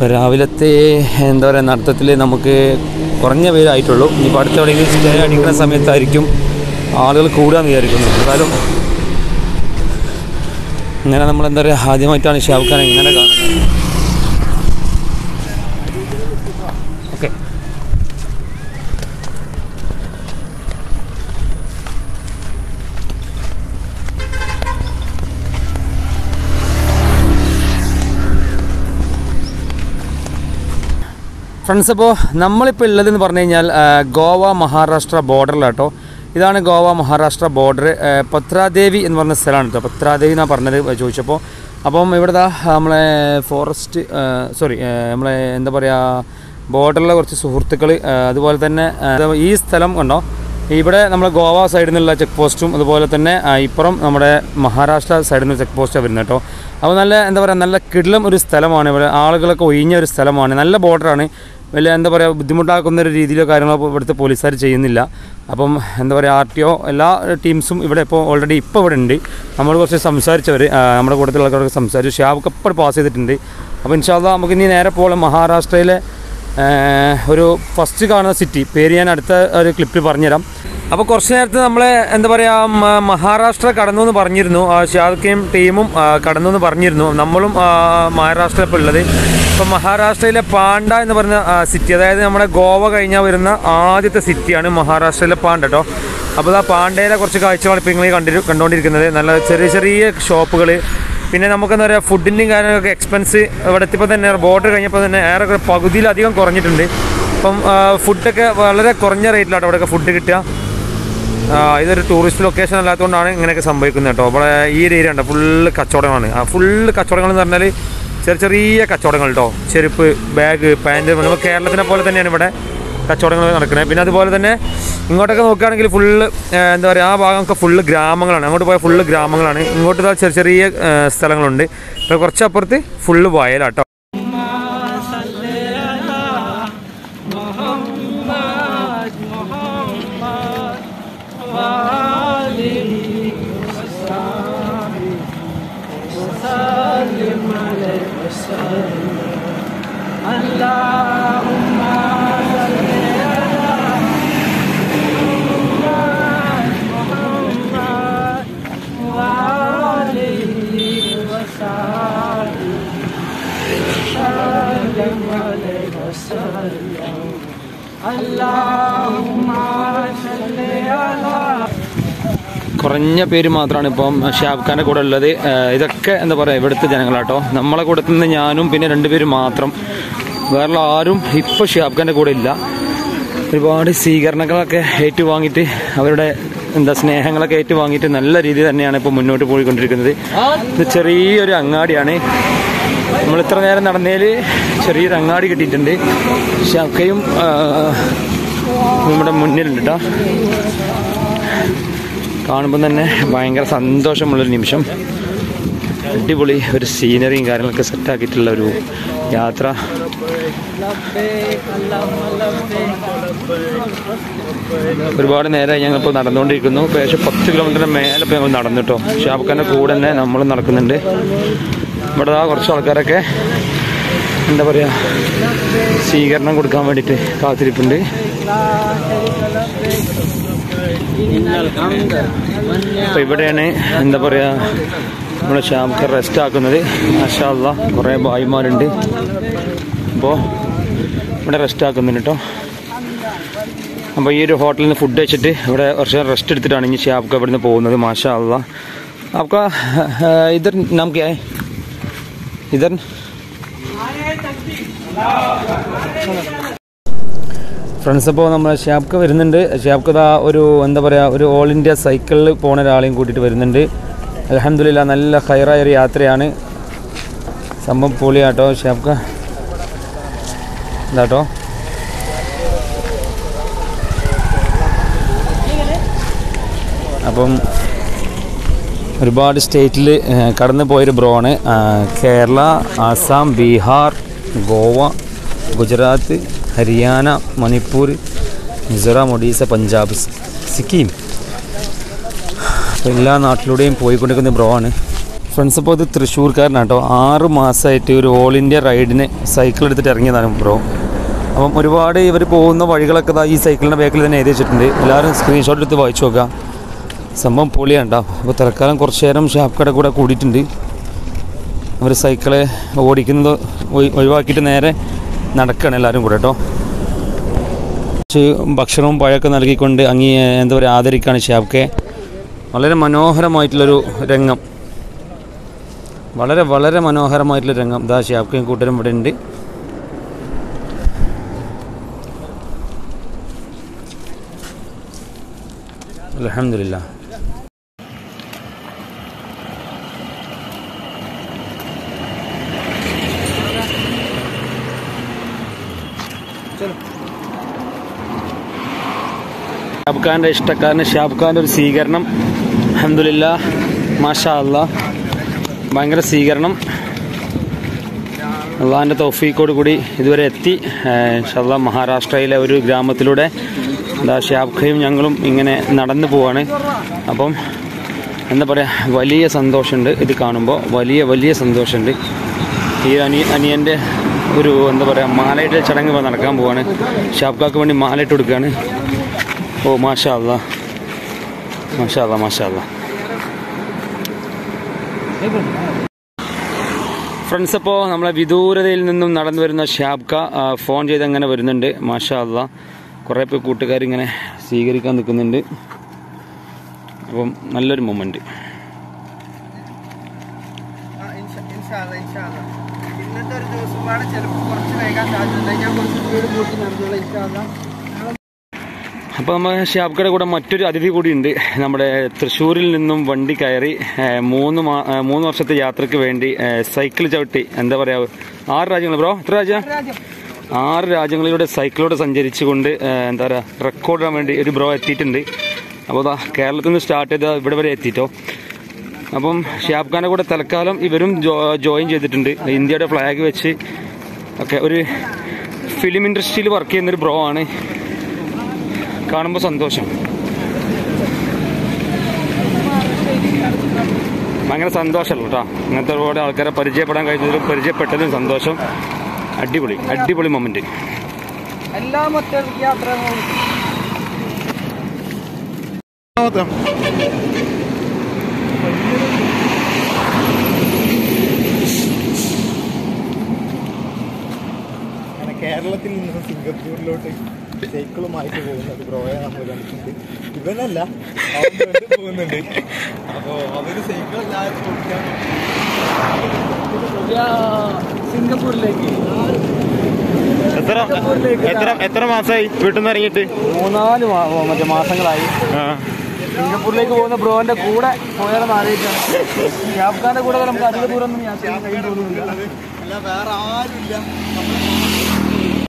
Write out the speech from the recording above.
ഇപ്പോൾ രാവിലത്തെ എന്താ പറയുക നടത്തത്തിൽ നമുക്ക് കുറഞ്ഞ പേരായിട്ടുള്ളൂ ഇനിയിപ്പോൾ അടുത്ത എവിടെയെങ്കിലും സ്റ്റേ അടിക്കുന്ന സമയത്തായിരിക്കും ആളുകൾ കൂടാന്ന് വിചാരിക്കുന്നു എന്തായാലും ഇങ്ങനെ നമ്മൾ എന്താ പറയുക ആദ്യമായിട്ടാണ് ഷാവുഖ് ഖാനെ ഇങ്ങനെ കാണുന്നത് ഓക്കെ ഫ്രണ്ട്സ് അപ്പോൾ നമ്മളിപ്പോൾ ഉള്ളതെന്ന് പറഞ്ഞു കഴിഞ്ഞാൽ ആ, ഗോവ മഹാരാഷ്ട്ര ബോർഡറിലാട്ടോ ഇതാണ് ഗോവ മഹാരാഷ്ട്ര ബോർഡർ പത്രാദേവി എന്ന് പറഞ്ഞ സ്ഥലമാണ് കേട്ടോ പത്രാദേവി എന്നാണ് പറഞ്ഞത് ചോദിച്ചപ്പോൾ അപ്പം ഇവിടെ ദാ നമ്മളെ ഫോറസ്റ്റ് സോറി നമ്മളെ എന്താ പറയുക ബോർഡറിലെ കുറച്ച് സുഹൃത്തുക്കൾ അതുപോലെ തന്നെ ആ, ഈ സ്ഥലം കണ്ടോ ഇവിടെ നമ്മൾ ഗോവ സൈഡിൽ നിന്നുള്ള ചെക്ക് പോസ്റ്റും അതുപോലെ തന്നെ ആ, ഇപ്പുറം നമ്മുടെ മഹാരാഷ്ട്ര സൈഡിൽ നിന്ന് ചെക്ക് പോസ്റ്റാണ് വരുന്നത് കേട്ടോ അപ്പോൾ നല്ല എന്താ പറയുക നല്ല കിടിലം ഒരു സ്ഥലമാണ് ഇവിടെ ആളുകളൊക്കെ ഒഴിഞ്ഞ ഒരു സ്ഥലമാണ് നല്ല ബോർഡറാണ് വലിയ എന്താ പറയുക ബുദ്ധിമുട്ടാക്കുന്ന ഒരു രീതിയിലോ കാര്യങ്ങളോ ഇപ്പോൾ ഇവിടുത്തെ പോലീസുകാർ ചെയ്യുന്നില്ല അപ്പം എന്താ പറയുക ആർ ടി ഒ എല്ലാ ടീംസും ഇവിടെ ഇപ്പോൾ ഓൾറെഡി ഇപ്പോൾ ഇവിടെ ഉണ്ട് നമ്മൾ കുറച്ച് സംസാരിച്ചവർ നമ്മുടെ കൂട്ടത്തിലുള്ള ആൾക്കാരൊക്കെ സംസാരിച്ചു ഷാബൊക്കെ ഇപ്പോൾ പാസ് ചെയ്തിട്ടുണ്ട് അപ്പോൾ ഇൻഷാല്ല നമുക്ക് ഇനി നേരെ പോലെ മഹാരാഷ്ട്രയിലെ ഏഹ് ഒരു ഫസ്റ്റ് കാണുന്ന സിറ്റി പേര് ഞാൻ അടുത്ത ഒരു ക്ലിപ്പിൽ പറഞ്ഞുതരാം അപ്പോൾ കുറച്ച് നേരത്തെ നമ്മൾ എന്താ പറയുക മ- മഹാരാഷ്ട്ര കടന്നു എന്ന് പറഞ്ഞിരുന്നു ആ ഷാദുക്കയും ടീമും ആ, കടന്നു എന്ന് പറഞ്ഞിരുന്നു നമ്മളും ആ, മഹാരാഷ്ട്ര ഇപ്പോൾ ഉള്ളത് ഇപ്പോൾ മഹാരാഷ്ട്രയിലെ പാണ്ട എന്ന് പറയുന്ന ആ, സിറ്റി അതായത് നമ്മുടെ ഗോവ കഴിഞ്ഞാൽ വരുന്ന ആദ്യത്തെ സിറ്റിയാണ് മഹാരാഷ്ട്രയിലെ പാണ്ട കേട്ടോ അപ്പോൾ ആ പാണ്ടയിലെ കുറച്ച് കാഴ്ചകളാണ് ഇപ്പോൾ നിങ്ങൾ കണ്ടി കണ്ടുകൊണ്ടിരിക്കുന്നത് നല്ല ചെറിയ ചെറിയ ഷോപ്പുകൾ പിന്നെ നമുക്കെന്താ പറയുക ഫുഡിൻ്റെയും കാര്യങ്ങളൊക്കെ എക്സ്പെൻസ് ഇവിടെ എത്തിയപ്പോൾ തന്നെ ബോർഡർ കഴിഞ്ഞപ്പോൾ തന്നെ ഏറെ പകുതിയിലധികം കുറഞ്ഞിട്ടുണ്ട് അപ്പം ആ, ഫുഡൊക്കെ വളരെ കുറഞ്ഞ റേറ്റിലാണ് ഇവിടെയൊക്കെ ഫുഡ് കിട്ടുക ആ, ഇതൊരു ടൂറിസ്റ്റ് ലൊക്കേഷൻ അല്ലാത്തതുകൊണ്ടാണ് ഇങ്ങനെയൊക്കെ സംഭവിക്കുന്നത് കേട്ടോ ഇവിടെ ഈ ഒരു ഏരിയ ഉണ്ട് ഫുള്ള് കച്ചവടങ്ങളാണ് ആ ഫുള്ള് കച്ചവടങ്ങൾ എന്ന് പറഞ്ഞാൽ ചെറിയ ചെറിയ കച്ചവടങ്ങൾ കേട്ടോ ചെരുപ്പ് ബാഗ് പാൻറ് നമ്മൾ കേരളത്തിനെ പോലെ തന്നെയാണ് ഇവിടെ കച്ചവടങ്ങൾ നടക്കുന്നത് പിന്നെ അതുപോലെ തന്നെ ഇങ്ങോട്ടൊക്കെ നോക്കുകയാണെങ്കിൽ ഫുള്ള് എന്താ പറയുക ആ ഭാഗമൊക്കെ ഫുള്ള് ഗ്രാമങ്ങളാണ് അങ്ങോട്ട് പോയാൽ ഫുള്ള് ഗ്രാമങ്ങളാണ് ഇങ്ങോട്ട് ഇതാ ചെറിയ ചെറിയ ആ, സ്ഥലങ്ങളുണ്ട് ഇപ്പോൾ കുറച്ചപ്പുറത്ത് ഫുള്ള് വയലാട്ടോ കുറഞ്ഞ പേര് മാത്രമാണ് ഇപ്പം ഷാബ് ഖാൻ്റെ കൂടെ ഉള്ളത് ഏഹ് ഇതൊക്കെ എന്താ പറയുക ഇവിടുത്തെ ജനങ്ങളാട്ടോ നമ്മളെ കൂട്ടത്തിൽ നിന്ന് ഞാനും പിന്നെ രണ്ടുപേരും മാത്രം വേറെ ആരും ഇപ്പോൾ ഷാബ് ഖാൻ്റെ കൂടെ ഇല്ല ഒരുപാട് സ്വീകരണങ്ങളൊക്കെ ഏറ്റുവാങ്ങിയിട്ട് അവരുടെ എന്താ സ്നേഹങ്ങളൊക്കെ ഏറ്റുവാങ്ങിയിട്ട് നല്ല രീതിയിൽ തന്നെയാണ് ഇപ്പോൾ മുന്നോട്ട് പോയിക്കൊണ്ടിരിക്കുന്നത് ഇത് ചെറിയൊരു അങ്ങാടിയാണ് നമ്മൾ ഇത്ര നേരം നടന്നതിൽ ചെറിയൊരു അങ്ങാടി കിട്ടിയിട്ടുണ്ട് ഷാക്കയും നമ്മുടെ മുന്നിലുണ്ട് കേട്ടോ കാണുമ്പോൾ തന്നെ ഭയങ്കര സന്തോഷമുള്ളൊരു നിമിഷം അടിപൊളി ഒരു സീനറിയും കാര്യങ്ങളൊക്കെ സെറ്റാക്കിയിട്ടുള്ള ഒരു യാത്ര ഒരുപാട് നേരമായി ഞങ്ങളിപ്പോൾ നടന്നുകൊണ്ടിരിക്കുന്നു ഏകദേശം പത്ത് കിലോമീറ്ററിന് മേലെ ഇപ്പോൾ ഞങ്ങൾ നടന്നിട്ടോ ഷാബുഖാൻ്റെ കൂടെ തന്നെ നമ്മളും നടക്കുന്നുണ്ട് ഇവിടെ ദാ കുറച്ച് ആൾക്കാരൊക്കെ എന്താ പറയുക സ്വീകരണം കൊടുക്കാൻ വേണ്ടിയിട്ട് കാത്തിരിപ്പുണ്ട് അപ്പോൾ ഇവിടെയാണ് എന്താ പറയുക നമ്മുടെ ഷാംക്ക് റെസ്റ്റ് ആക്കുന്നത് മാഷാല്ല കുറേ ഭായിമാരുണ്ട് അപ്പോൾ ഇവിടെ റെസ്റ്റ് ആക്കുന്നുണ്ട് കേട്ടോ അപ്പോൾ ഈ ഒരു ഹോട്ടലിൽ നിന്ന് ഫുഡ് കഴിച്ചിട്ട് ഇവിടെ കുറച്ച് റെസ്റ്റ് എടുത്തിട്ടാണ് ഇനി ഷാബ്ക്ക് ഇവിടെ നിന്ന് പോകുന്നത് മാഷാ അല്ല आपका अ, इधर नाम क्या है इधर ഫ്രണ്ട്സ് അപ്പോൾ നമ്മൾ ഷാബ്ക്ക് വരുന്നുണ്ട് ഷാബ്ക്ക് ഇതാ ഒരു എന്താ പറയുക ഒരു ഓൾ ഇന്ത്യ സൈക്കിളിൽ പോണ ഒരാളെയും കൂട്ടിയിട്ട് വരുന്നുണ്ട് അലഹമില്ല നല്ല ഹൈറായ ഒരു യാത്രയാണ് സംഭവം പൊളിയാട്ടോ ഷാബ്ക്ക് ഇതാട്ടോ അപ്പം ഒരുപാട് സ്റ്റേറ്റിൽ കടന്നു പോയൊരു ബ്രോ ആണ് ആ, കേരള ആസാം ബീഹാർ ഗോവ ഗുജറാത്ത് ഹരിയാന മണിപ്പൂർ മിസോറാം ഒഡീസ പഞ്ചാബ് സിക്കിം അപ്പോൾ എല്ലാ നാട്ടിലൂടെയും പോയിക്കൊണ്ടിരിക്കുന്ന ബ്രോ ആണ് ഫ്രണ്ട്സ് ഇപ്പോൾ ഇത് തൃശ്ശൂർക്കാരനാണ് കേട്ടോ ആറ് മാസമായിട്ട് ഒരു ഓൾ ഇന്ത്യ റൈഡിന് സൈക്കിൾ എടുത്തിട്ട് ഇറങ്ങിയതാണ് ബ്രോ അപ്പം ഒരുപാട് ഇവർ പോകുന്ന വഴികളൊക്കെ ദാ ഈ സൈക്കിളിൻ്റെ ബാക്കിൽ തന്നെ എഴുതി വെച്ചിട്ടുണ്ട് എല്ലാവരും സ്ക്രീൻഷോട്ട് എടുത്ത് വായിച്ചു നോക്കാം സംഭവം പൊളിയാണ് കേട്ടോ അപ്പോൾ തൽക്കാലം കുറച്ച് നേരം ഷാപ്പ് കട കൂടെ കൂടിയിട്ടുണ്ട് അവർ സൈക്കിള് ഓടിക്കുന്നത് ഒഴി- ഒഴിവാക്കിയിട്ട് നേരെ നടക്കുകയാണ് എല്ലാവരും കൂടെ കേട്ടോ കുറച്ച് ഭക്ഷണവും പഴമൊക്കെ നൽകിക്കൊണ്ട് അങ്ങി എന്താ പറയുക ആദരിക്കുകയാണ് ഷാബ്ക്കെ വളരെ മനോഹരമായിട്ടുള്ളൊരു രംഗം വളരെ വളരെ മനോഹരമായിട്ടുള്ള രംഗം ദാ ഷാബ്ക്കയും കൂട്ടരും ഇവിടെ ഉണ്ട് അലഹമില്ല ഷാബ് ഖാൻ്റെ ഇഷ്ടക്കാരന് ഷാബ് ഖാൻ്റെ ഒരു സ്വീകരണം അഹമ്മദില്ല മാഷാ അല്ലാ ഭയങ്കര സ്വീകരണം അള്ളാഹിൻ്റെ തൗഫീക്കോട് കൂടി ഇതുവരെ എത്തി ഷല്ല മഹാരാഷ്ട്രയിലെ ഒരു ഗ്രാമത്തിലൂടെ എന്താ ഷാബ് ഖയും ഞങ്ങളും ഇങ്ങനെ നടന്നു പോവാണ് അപ്പം എന്താ പറയുക വലിയ സന്തോഷമുണ്ട് ഇത് കാണുമ്പോൾ വലിയ വലിയ സന്തോഷമുണ്ട് ഈ അനി അനിയൻ്റെ ഒരു എന്താ പറയുക മാലയിട്ട് ചടങ്ങ് ഇപ്പോൾ നടക്കാൻ പോവാണ് ഷാബ്ഖാക്ക് വേണ്ടി മാലയിട്ട് കൊടുക്കുകയാണ് ഓ മാഷാ അല്ലാ മാഷാ അല്ലാ മാഷാ അല്ലാ ഫ്രണ്ട്സ് അപ്പോൾ നമ്മളെ വിദൂരതയിൽ നിന്നും നടന്നു വരുന്ന ഷാബ്ക ആ, ഫോൺ ചെയ്ത് അങ്ങനെ വരുന്നുണ്ട് മാഷാ അല്ല കുറേ പേർ കൂട്ടുകാരിങ്ങനെ സ്വീകരിക്കാൻ നിൽക്കുന്നുണ്ട് അപ്പം നല്ലൊരു മൊമെൻറ്റ് ആ, ഇൻഷാ- ഇൻഷാല്ല, ഇൻഷാല്ല. ഇന്നത്തെ ഒരു ദിവസം കൂടെ ചിലപ്പോൾ കുറച്ച് വൈകാൻ സാധ്യതയുണ്ട് ഞാൻ കുറച്ച് സ്പീഡ് കൂട്ടി നടന്നോളാം ഇൻഷാല്ല അപ്പോൾ നമ്മൾ ഷാബ്കയുടെ കൂടെ മറ്റൊരു അതിഥി കൂടിയുണ്ട് നമ്മുടെ തൃശ്ശൂരിൽ നിന്നും വണ്ടി കയറി ഏ, മൂന്ന് മാ ഏ, മൂന്ന് വർഷത്തെ യാത്രയ്ക്ക് വേണ്ടി ഏ, സൈക്കിൾ ചവിട്ടി എന്താ പറയുക ആറ് രാജ്യങ്ങൾ ബ്രോ എത്ര രാജ്യം ആറ് രാജ്യങ്ങളിലൂടെ സൈക്കിളിലൂടെ സഞ്ചരിച്ചുകൊണ്ട് ഏ, എന്താ പറയുക റെക്കോർഡ് ഇടാൻ വേണ്ടി ഒരു ബ്രോ എത്തിയിട്ടുണ്ട് അപ്പോൾ ദാ കേരളത്തിൽ നിന്ന് സ്റ്റാർട്ട് ചെയ്ത് ഇവിടെ വരെ എത്തിയിട്ടോ അപ്പം ഷിയാബ് ഖാൻ്റെ കൂടെ തൽക്കാലം ഇവരും ജോ- ജോയിൻ ചെയ്തിട്ടുണ്ട് ഇന്ത്യയുടെ ഫ്ലാഗ് വെച്ച് ഒക്കെ ഒരു ഫിലിം ഇൻഡസ്ട്രിയിൽ വർക്ക് ചെയ്യുന്നൊരു ബ്രോ ആണ് കാണുമ്പോൾ സന്തോഷം ഭയങ്കര സന്തോഷമല്ലോ കേട്ടോ ഇങ്ങനത്തെ ഒരുപാട് ആൾക്കാരെ പരിചയപ്പെടാൻ കഴിഞ്ഞതിലും പരിചയപ്പെട്ടതിലും സന്തോഷം അടിപൊളി അടിപൊളി മൊമെന്റ് എല്ലാ മൊത്തം യാത്ര അങ്ങനെ കേരളത്തിൽ നിന്ന് സിംഗപ്പൂരിലോട്ട് സൈക്കിളുമായിട്ട് പോകുന്നത് ബ്രോയെ നമ്മൾ കണ്ടിട്ടുണ്ട് ഇവനല്ല അവൻ ഫ്രണ്ട് പോകുന്നുണ്ട് അപ്പോൾ അവര് സൈക്കിൾ എല്ലാവരും കൊടുക്കാൻ സിംഗപ്പൂരിലേക്ക് എത്ര എത്ര എത്ര മാസമായി വീട്ടിൽ നിന്ന് ഇറങ്ങിയിട്ട് മൂന്നാല് മറ്റേ മാസങ്ങളായി സിംഗപ്പൂരിലേക്ക് പോകുന്ന ബ്രോന്റെ കൂടെ പോയാലെന്ന് ആലോചിച്ചാണ് ഷിയാബ് ഖാന്റെ കൂടെ നമുക്ക് അധിക ദൂരം ഒന്നും യാത്ര ചെയ്യാൻ കഴിയുന്നില്ല അല്ല വേറെ ആരുമില്ല നമ്മൾ